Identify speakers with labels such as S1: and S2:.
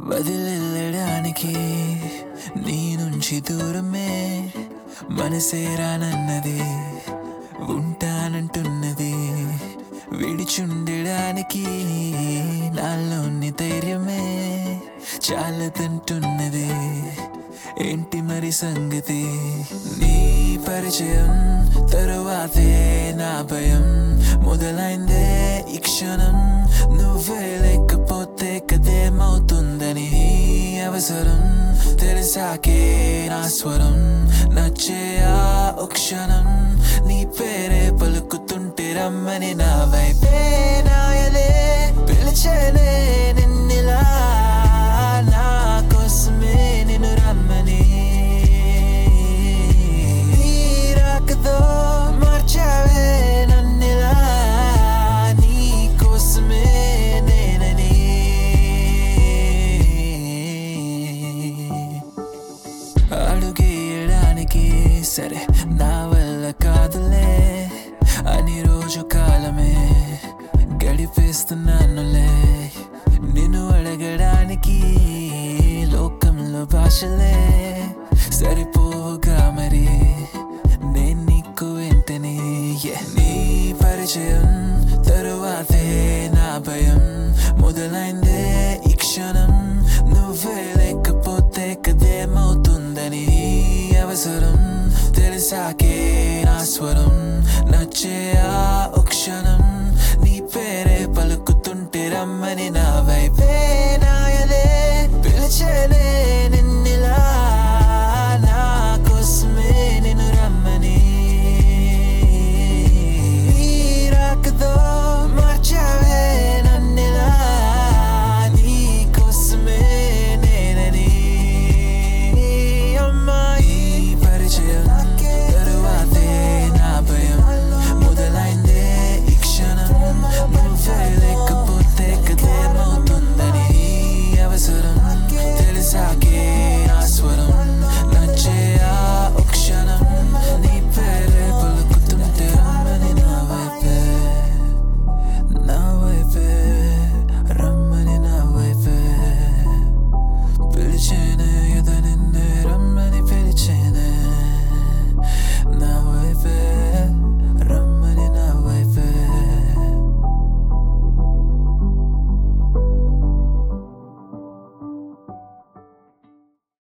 S1: వదిలెళ్ళడానికి నీ నుంచి దూరమే మనసే రానన్నది ఉంటానంటున్నది విడిచుండడానికి నాలోని ధైర్యమే చాలదంటున్నది ఏంటి మరి సంగతి నీ పరిచయం తరువాతే నా భయం మొదలైందే ఈ క్షణం నువ్వే లేకపోతే కదేమవుతుందని అవసరం తెలిసాకే నా స్వరం నచ్చే ఆ ఓ క్షణం నీ పేరే పలుకుతుంటే రమ్మని నా వైపే నాయలే పిలిచేనే నిన్నిలా నా కోసమే నిన్ను రమ్మని నీ రాకతో మార్చావే నన్నిలా నీ కోసమే నేనని అడుగేయడానికి సరే నా వల్ల కాదులే అని రోజు కాలమే గడిపేస్తున్నానులే నిన్ను అడగడానికి లోకంలో భాషలే సరిపో